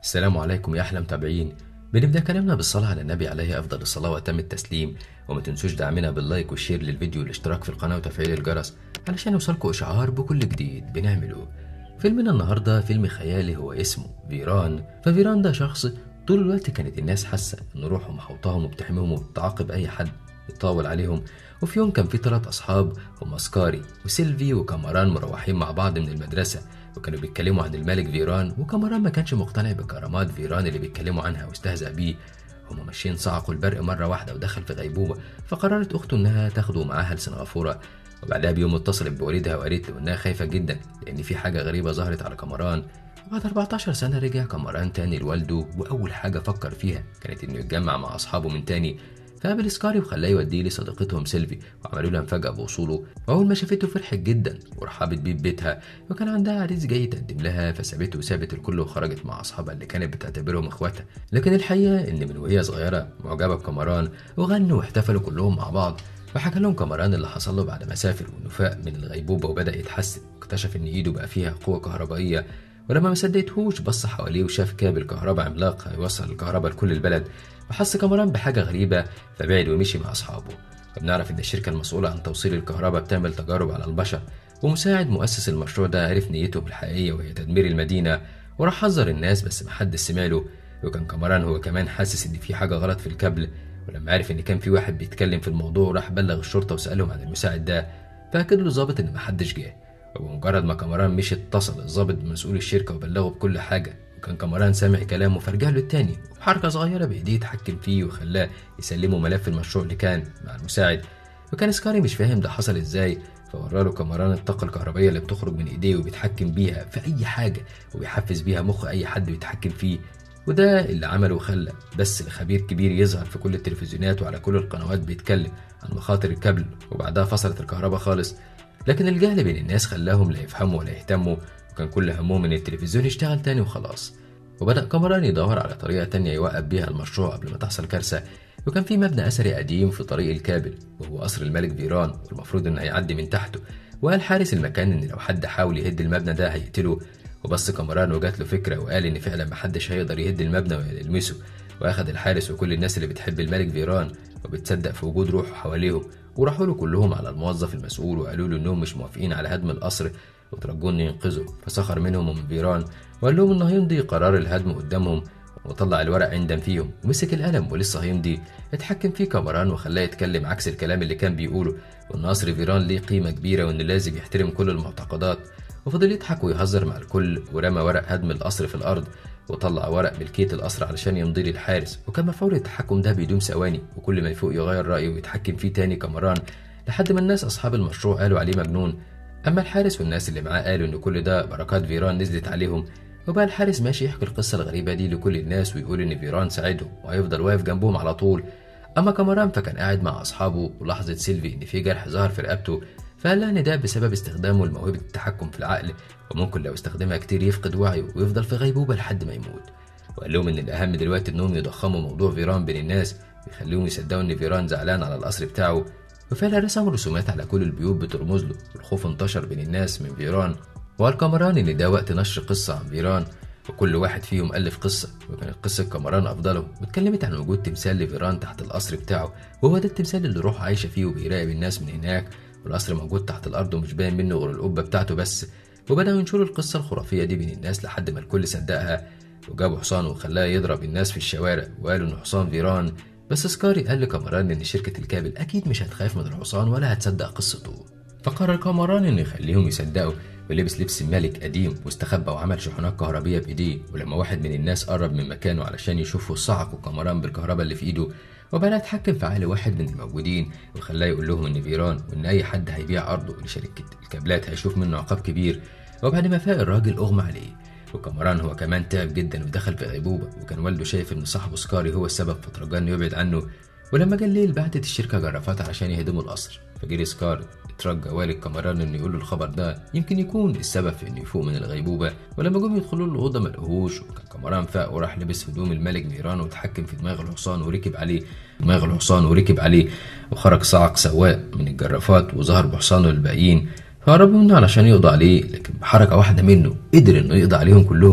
السلام عليكم يا أحلى متابعين بنبدأ كلامنا بالصلاة على النبي عليه أفضل الصلاة وأتم التسليم وما تنسوش دعمنا باللايك والشير للفيديو والاشتراك في القناة وتفعيل الجرس علشان يوصلكوا إشعار بكل جديد بنعمله فيلمنا النهاردة فيلم خيالي هو اسمه فيران ففيران ده شخص طول الوقت كانت الناس حاسة إن روحه محوطاهم وبتحميهم وبتعاقب أي حد يطاول عليهم وفي يوم كان في ثلاث أصحاب هم سكاري وسيلفي وكاماران مروحين مع بعض من المدرسة وكانوا بيتكلموا عن الملك فيران وكاماران ما كانش مقتنع بكرامات فيران اللي بيتكلموا عنها واستهزأ بيه هما ماشيين صعقوا البرق مرة واحدة ودخل في غيبوبة فقررت أخته إنها تاخده معاها لسنغافورة وبعدها بيوم اتصلت بوالدها وقالت له إنها خايفة جدا لأن في حاجة غريبة ظهرت على كاماران وبعد 14 سنة رجع كاماران تاني لوالده وأول حاجة فكر فيها كانت إنه يتجمع مع أصحابه من تاني فقابل سكاري وخلاه يوديه لصديقتهم سيلفي وعملوا لها مفاجأة بوصوله وأول ما شافته فرحت جدا ورحبت بيه ببيتها وكان عندها عريس جاي يتقدم لها فسابته وسابت الكل وخرجت مع أصحابها اللي كانت بتعتبرهم إخواتها لكن الحقيقة إن من وهي صغيرة معجبة بكاماران وغنوا واحتفلوا كلهم مع بعض وحكى لهم كاماران اللي حصل له بعد ما سافر ونفاق من الغيبوبة وبدأ يتحسن اكتشف إن إيده بقى فيها قوة كهربائية ولما ما صدقتهوش بص حواليه وشاف كابل كهرباء عملاق هيوصل الكهرباء لكل البلد وحس كاماران بحاجة غريبة فبعد ومشي مع أصحابه وبنعرف إن الشركة المسؤولة عن توصيل الكهرباء بتعمل تجارب على البشر ومساعد مؤسس المشروع ده عرف نيته الحقيقية وهي تدمير المدينة وراح حذر الناس بس محدش سمع له وكان كاماران هو كمان حاسس إن في حاجة غلط في الكابل ولما عرف إن كان في واحد بيتكلم في الموضوع راح بلغ الشرطة وسألهم عن المساعد ده فأكد له الظابط إن محدش جه وبمجرد ما كاماران مشي اتصل الظابط بمسؤول الشركة وبلغه بكل حاجة وكان كاماران سامع كلامه فرجع له التاني وبحركة صغيرة بإيديه اتحكم فيه وخلاه يسلمه ملف المشروع اللي كان مع المساعد وكان سكاري مش فاهم ده حصل ازاي فوراله كاماران الطاقة الكهربائية اللي بتخرج من ايديه وبيتحكم بيها في أي حاجة وبيحفز بيها مخ أي حد بيتحكم فيه وده اللي عمله وخلى بس لخبير كبير يظهر في كل التلفزيونات وعلى كل القنوات بيتكلم عن مخاطر الكابل وبعدها فصلت الكهرباء خالص لكن الجهل بين الناس خلاهم لا يفهموا ولا يهتموا وكان كل همهم ان التلفزيون يشتغل تاني وخلاص وبدأ كاميران يدور على طريقة تانية يوقف بيها المشروع قبل ما تحصل كارثة وكان في مبنى أثري قديم في طريق الكابل وهو قصر الملك فيران والمفروض إنه هيعدي من تحته وقال حارس المكان إن لو حد حاول يهد المبنى ده هيقتله وبص كاميران وجات له فكرة وقال إن فعلا محدش هيقدر يهد المبنى ويلمسه وأخد الحارس وكل الناس اللي بتحب الملك فيران وبتصدق في وجود روحه حواليهم وراحوا له كلهم على الموظف المسؤول وقالوا له إنهم مش موافقين على هدم القصر وترجوه إنه ينقذه فسخر منهم ومن فيران وقال لهم إنه هيمضي قرار الهدم قدامهم وطلع الورق عندم فيهم ومسك القلم ولسه هيمضي اتحكم فيه كاميران وخلاه يتكلم عكس الكلام اللي كان بيقوله وان قصر فيران ليه قيمه كبيره وانه لازم يحترم كل المعتقدات وفضل يضحك ويهزر مع الكل ورمى ورق هدم القصر في الارض وطلع ورق ملكيه القصر علشان يمضي للحارس وكان مفعول التحكم ده بيدوم ثواني وكل ما يفوق يغير رايه ويتحكم فيه تاني كاميران لحد ما الناس اصحاب المشروع قالوا عليه مجنون اما الحارس والناس اللي معاه قالوا ان كل ده بركات فيران نزلت عليهم وبقى الحارس ماشي يحكي القصة الغريبة دي لكل الناس ويقول إن فيران ساعدهم وهيفضل واقف جنبهم على طول أما كاميران فكان قاعد مع أصحابه ولاحظت سيلفي إن في جرح ظهر في رقبته فقال لها إن ده بسبب استخدامه لموهبة التحكم في العقل وممكن لو استخدمها كتير يفقد وعيه ويفضل في غيبوبة لحد ما يموت وقال لهم إن الأهم دلوقتي إنهم يضخموا موضوع فيران بين الناس ويخليهم يصدقوا إن فيران زعلان على القصر بتاعه وفعلا رسموا رسومات على كل البيوت بترمز له والخوف انتشر بين الناس من فيران وقال كاميران إن ده وقت نشر قصة عن فيران وكل واحد فيهم ألف قصة وكانت قصة كاميران أفضلهم واتكلمت عن وجود تمثال لفيران تحت القصر بتاعه وهو ده التمثال اللي روحه عايشة فيه وبيراقب الناس من هناك والقصر موجود تحت الأرض ومش باين منه غير القبة بتاعته بس وبدأوا ينشروا القصة الخرافية دي بين الناس لحد ما الكل صدقها وجابوا حصان وخلاه يضرب الناس في الشوارع وقالوا إنه حصان فيران بس سكاري قال لكاميران إن شركة الكابل أكيد مش هتخاف من الحصان ولا هتصدق قصته فقرر كاميران إنه يخليهم يصدقوا ولبس لبس الملك قديم واستخبى وعمل شحنات كهربية بإيديه ولما واحد من الناس قرب من مكانه علشان يشوفه صعق كاميران بالكهرباء اللي في إيده وبدأ يتحكم في عقل واحد من الموجودين وخلاه يقول لهم إن فيران وإن أي حد هيبيع أرضه لشركة الكابلات هيشوف منه عقاب كبير وبعد ما فاق الراجل أغمى عليه وكاميران هو كمان تعب جدا ودخل في غيبوبة وكان والده شايف إن صاحبه سكاري هو السبب فترجاه إنه يبعد عنه ولما جه الليل بعتت الشركة جرافات علشان يهدموا القصر فجري سكار اترجى والد كاميران انه يقول له الخبر ده يمكن يكون السبب في انه يفوق من الغيبوبه ولما جم يدخلوا له الاوضه ما لقوهوش وكان كاميران فاق وراح لبس هدوم الملك فيران وتحكم في دماغ الحصان وركب عليه دماغ الحصان وركب عليه وخرج صعق سواق من الجرافات وظهر بحصانه للباقيين فهربوا منه علشان يقضوا عليه لكن بحركه واحده منه قدر انه يقضي عليهم كلهم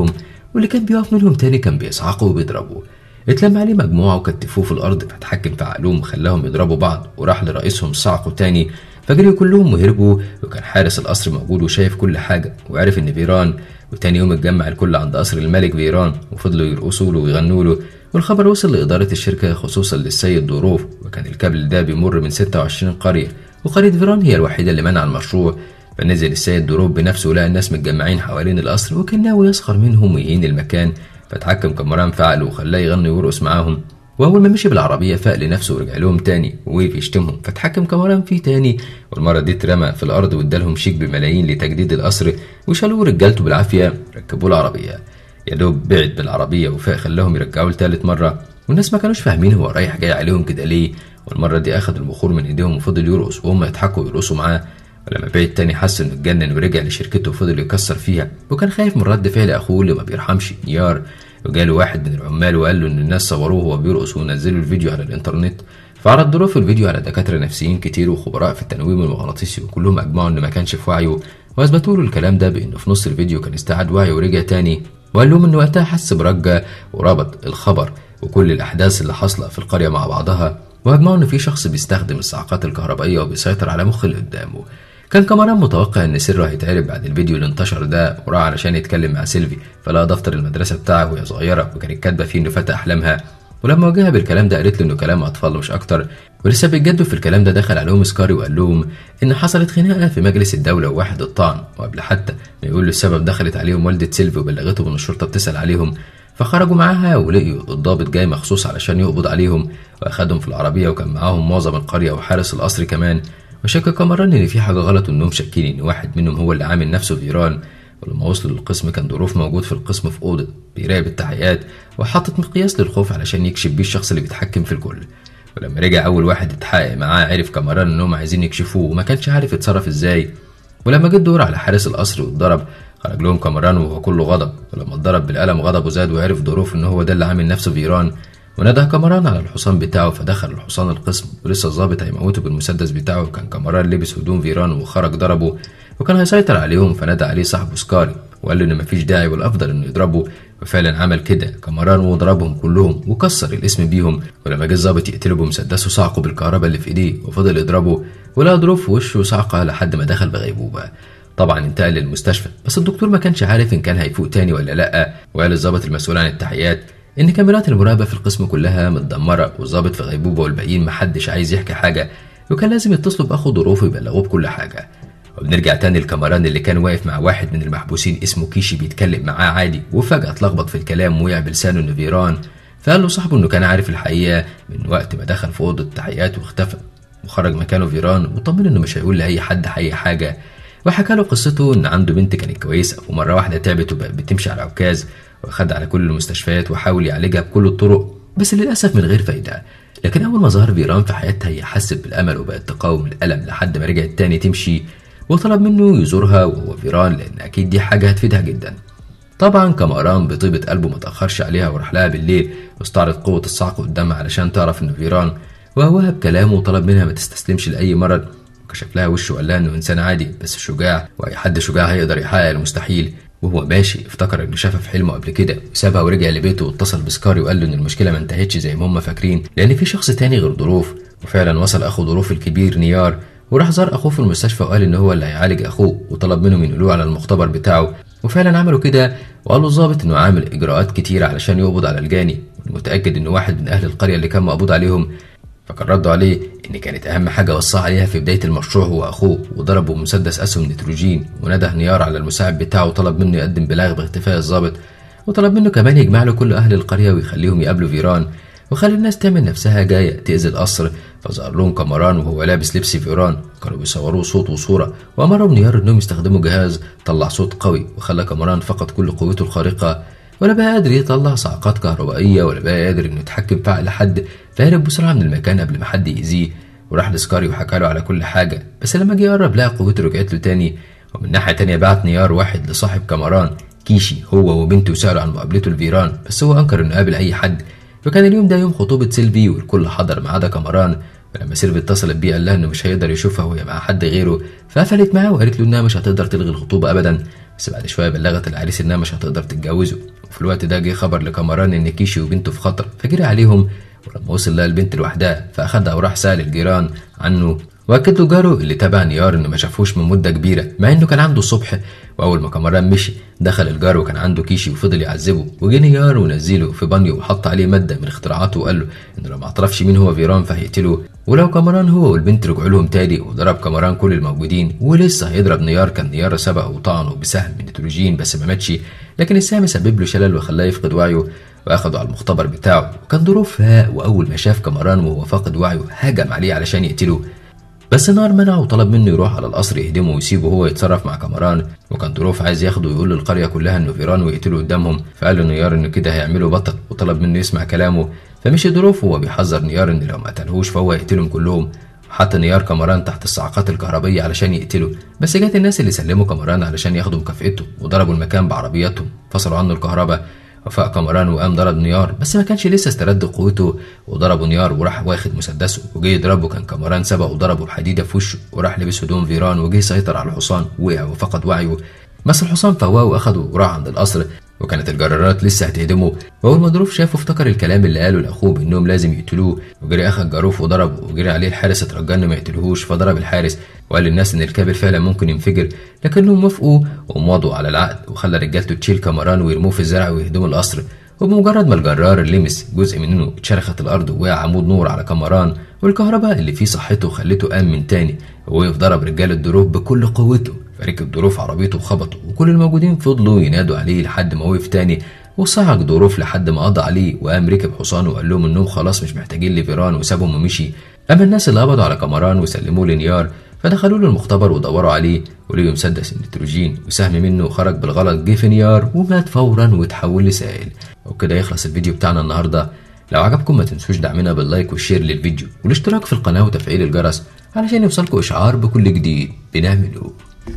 واللي كان بيقف منهم تاني كان بيصعقه وبيضربه اتلم عليه مجموعة وكتفوه في الأرض فتحكم في عقلهم وخلاهم يضربوا بعض وراح لرئيسهم صعقوا تاني فجريوا كلهم وهربوا وكان حارس القصر موجود وشايف كل حاجة وعرف إن فيران وتاني يوم اتجمع الكل عند قصر الملك فيران وفضلوا يرقصوا له ويغنوا له والخبر وصل لإدارة الشركة خصوصا للسيد ظروف وكان الكابل ده بيمر من 26 قرية وقرية فيران هي الوحيدة اللي منع المشروع فنزل السيد دروب بنفسه لقى الناس متجمعين حوالين القصر وكان ناوي يسخر منهم ويهين المكان فتحكم كمران في عقله وخلاه يغني ويرقص معاهم وأول ما مشي بالعربية فاق لنفسه ورجع لهم تاني ووقف يشتمهم فتحكم كمران فيه تاني والمرة دي اترمى في الأرض وادالهم شيك بملايين لتجديد القصر وشالوه رجالته بالعافية ركبوه العربية يا دوب بعد بالعربية وفاق خلاهم يرجعوه لتالت مرة والناس ما كانوش فاهمين هو رايح جاي عليهم كده ليه والمرة دي أخد البخور من إيديهم وفضل يرقص وهم يضحكوا ويرقصوا معاه ولما بعد تاني حس انه اتجنن ورجع لشركته وفضل يكسر فيها وكان خايف من رد فعل اخوه اللي ما بيرحمش نيار وجاله واحد من العمال وقال له ان الناس صوروه وهو بيرقص ونزلوا الفيديو على الانترنت فعرض ظروف الفيديو على دكاترة نفسيين كتير وخبراء في التنويم المغناطيسي وكلهم أجمعوا إن ما كانش في وعيه وأثبتوا له الكلام ده بإنه في نص الفيديو كان استعاد وعيه ورجع تاني وقال لهم إن وقتها حس برجة وربط الخبر وكل الأحداث اللي حاصلة في القرية مع بعضها وأجمعوا إن في شخص بيستخدم الصعقات الكهربائية وبيسيطر على مخ اللي قدامه كان كمران متوقع ان سره هيتعرف بعد الفيديو اللي انتشر ده وراح علشان يتكلم مع سيلفي فلقى دفتر المدرسه بتاعه وهي صغيره وكانت كاتبه فيه انه فتى احلامها ولما واجهها بالكلام ده قالت له انه كلام اطفال مش اكتر ولسه بيتجدوا في الكلام ده دخل عليهم سكاري وقال لهم ان حصلت خناقه في مجلس الدوله وواحد الطعن وقبل حتى ما يقول له السبب دخلت عليهم والده سيلفي وبلغتهم ان الشرطه بتسال عليهم فخرجوا معاها ولقيوا الضابط جاي مخصوص علشان يقبض عليهم واخدهم في العربيه وكان معاهم معظم القريه وحارس القصر كمان وشك كامران ان في حاجه غلط وانهم شاكين ان واحد منهم هو اللي عامل نفسه فيران ولما وصلوا للقسم كان ظروف موجود في القسم في اوضه بيراقب التحقيقات وحاطط مقياس للخوف علشان يكشف بيه الشخص اللي بيتحكم في الكل ولما رجع اول واحد اتحقق معاه عرف كامران انهم عايزين يكشفوه وما كانش عارف يتصرف ازاي ولما جه الدور على حارس القصر واتضرب خرج لهم كامران وهو كله غضب ولما اتضرب بالقلم غضبه زاد وعرف ظروف ان هو ده اللي عامل نفسه فيران ونده كامران على الحصان بتاعه فدخل الحصان القسم ولسه الظابط هيموته بالمسدس بتاعه وكان كامران لبس هدوم فيران وخرج ضربه وكان هيسيطر عليهم فنادى عليه صاحبه سكاري وقال له ان مفيش داعي والافضل انه يضربه وفعلا عمل كده كامران وضربهم كلهم وكسر الاسم بيهم ولما جه الظابط يقتله بمسدسه صعقه بالكهرباء اللي في ايديه وفضل يضربه ولقى ضروب في وشه صعقه لحد ما دخل بغيبوبه طبعا انتقل للمستشفى بس الدكتور ما كانش عارف ان كان هيفوق تاني ولا لا وقال الظابط المسؤول عن التحقيقات ان كاميرات المراقبه في القسم كلها متدمره والظابط في غيبوبه والباقيين محدش عايز يحكي حاجه وكان لازم يتصلوا باخو ظروف ويبلغوه بكل حاجه وبنرجع تاني لكاميران اللي كان واقف مع واحد من المحبوسين اسمه كيشي بيتكلم معاه عادي وفجأة اتلخبط في الكلام ووقع بلسانه انه فيران فقال له صاحبه انه كان عارف الحقيقة من وقت ما دخل في أوضة التحقيقات واختفى وخرج مكانه فيران وطمن انه مش هيقول لأي حد أي حاجة وحكى له قصته ان عنده بنت كانت كويسة ومرة واحدة تعبت وبقت بتمشي على عكاز واخد على كل المستشفيات وحاول يعالجها بكل الطرق بس للأسف من غير فايدة لكن أول ما ظهر فيران في حياتها هي حست بالأمل وبقت تقاوم الألم لحد ما رجعت تاني تمشي وطلب منه يزورها وهو فيران لأن أكيد دي حاجة هتفيدها جدا طبعا كماران بطيبة قلبه ما تأخرش عليها وراح لها بالليل واستعرض قوة الصعق قدامها علشان تعرف إنه فيران وهوها بكلامه وطلب منها ما تستسلمش لأي مرض وكشف لها وشه وقال لها إنه إنسان عادي بس شجاع وأي حد شجاع هيقدر يحقق المستحيل وهو ماشي افتكر انه شافها في حلمه قبل كده وسابها ورجع لبيته واتصل بسكاري وقال له ان المشكله ما انتهتش زي ما هم فاكرين لان في شخص تاني غير ظروف وفعلا وصل اخو ظروف الكبير نيار وراح زار اخوه في المستشفى وقال ان هو اللي هيعالج اخوه وطلب منهم ينقلوه على المختبر بتاعه وفعلا عملوا كده وقال له الظابط انه عامل اجراءات كتيره علشان يقبض على الجاني ومتاكد انه واحد من اهل القريه اللي كان مقبوض عليهم فكان ردوا عليه ان كانت اهم حاجه وصاه عليها في بدايه المشروع هو اخوه وضربه بمسدس اسهم نيتروجين ونده نيار على المساعد بتاعه وطلب منه يقدم بلاغ باختفاء الظابط وطلب منه كمان يجمع له كل اهل القريه ويخليهم يقابلوا فيران وخلى الناس تعمل نفسها جاية تأذي القصر فظهر لهم كامران وهو لابس لبس فيران كانوا بيصوروه صوت وصورة وأمرهم نيار إنهم يستخدموا جهاز طلع صوت قوي وخلى كامران فقد كل قوته الخارقة ولا بقى قادر يطلع صعقات كهربائية ولا بقى قادر إنه يتحكم في عقل حد فهرب بسرعة من المكان قبل ما حد يأذيه وراح لسكاري وحكى له على كل حاجة بس لما جه يقرب لقى قوته رجعت له تاني ومن ناحية تانية بعت نيار واحد لصاحب كامران كيشي هو وبنته سألوا عن مقابلته لفيران بس هو أنكر إنه قابل أي حد فكان اليوم ده يوم خطوبة سيلفي والكل حضر ما عدا كامران ولما سيلفي اتصلت بيه قال لها انه مش هيقدر يشوفها وهي مع حد غيره فقفلت معاه وقالت له انها مش هتقدر تلغي الخطوبه ابدا بس بعد شويه بلغت العريس انها مش هتقدر تتجوزه وفي الوقت ده جه خبر لكامران ان كيشي وبنته في خطر فجري عليهم ولما وصل لها البنت لوحدها فاخدها وراح سال الجيران عنه واكد له جاره اللي تابع نيار انه ما شافوش من مده كبيره مع انه كان عنده الصبح واول ما كامران مشي دخل الجار وكان عنده كيشي وفضل يعذبه وجه نيار ونزله في بانيو وحط عليه ماده من اختراعاته وقال له انه لو ما اعترفش مين هو فيران فهيقتله ولو كامران هو والبنت رجعوا لهم تاني وضرب كامران كل الموجودين ولسه هيضرب نيار كان نيار سبقه وطعنه بسهم من نيتروجين بس ما ماتش لكن السهم سبب له شلل وخلاه يفقد وعيه واخده على المختبر بتاعه وكان ظروف فاق واول ما شاف كامران وهو فاقد وعيه هجم عليه علشان يقتله بس نار منعه وطلب منه يروح على القصر يهدمه ويسيبه هو يتصرف مع كامران وكان ظروف عايز ياخده ويقول للقريه كلها انه فيران ويقتله قدامهم فقال له نيار انه كده هيعمله بطل وطلب منه يسمع كلامه فمشي ظروف وهو بيحذر نيار ان لو ما قتلهوش فهو هيقتلهم كلهم وحط نيار كامران تحت الصاعقات الكهربية علشان يقتله بس جت الناس اللي سلموا كامران علشان ياخدوا مكافئته وضربوا المكان بعربياتهم فصلوا عنه الكهرباء وفاق كامران وقام ضرب نيار بس ما كانش لسه استرد قوته وضربه نيار وراح واخد مسدسه وجه يضربه كان كامران سبق وضربه بحديده في وشه وراح لبس هدوم فيران وجه يسيطر على الحصان وقع وفقد وعيه بس الحصان فواه واخده وراح عند القصر وكانت الجرارات لسه هتهدمه واول ما ظروف شافه افتكر الكلام اللي قاله لاخوه بانهم لازم يقتلوه وجري اخد جاروف وضربه وجري عليه الحارس اترجى انه ما يقتلهوش فضرب الحارس وقال للناس ان الكابل فعلا ممكن ينفجر لكنهم وافقوا ومضوا على العقد وخلى رجالته تشيل كامران ويرموه في الزرع ويهدموا القصر وبمجرد ما الجرار لمس جزء منه اتشرخت الارض ووقع عمود نور على كامران والكهرباء اللي فيه صحته خلته قام من تاني ووقف ضرب رجال الدروب بكل قوته فركب ظروف عربيته وخبطه وكل الموجودين فضلوا ينادوا عليه لحد ما وقف تاني وصعق ظروف لحد ما قضى عليه وقام ركب حصانه وقال لهم انهم خلاص مش محتاجين لفيران وسابهم ومشي اما الناس اللي قبضوا على كامران وسلموه لنيار فدخلوا له المختبر ودوروا عليه ولقوا مسدس النيتروجين وسهم منه خرج بالغلط جه في نيار ومات فورا وتحول لسائل وبكده يخلص الفيديو بتاعنا النهارده لو عجبكم ما تنسوش دعمنا باللايك والشير للفيديو والاشتراك في القناه وتفعيل الجرس علشان يوصلكوا اشعار بكل جديد بنعمله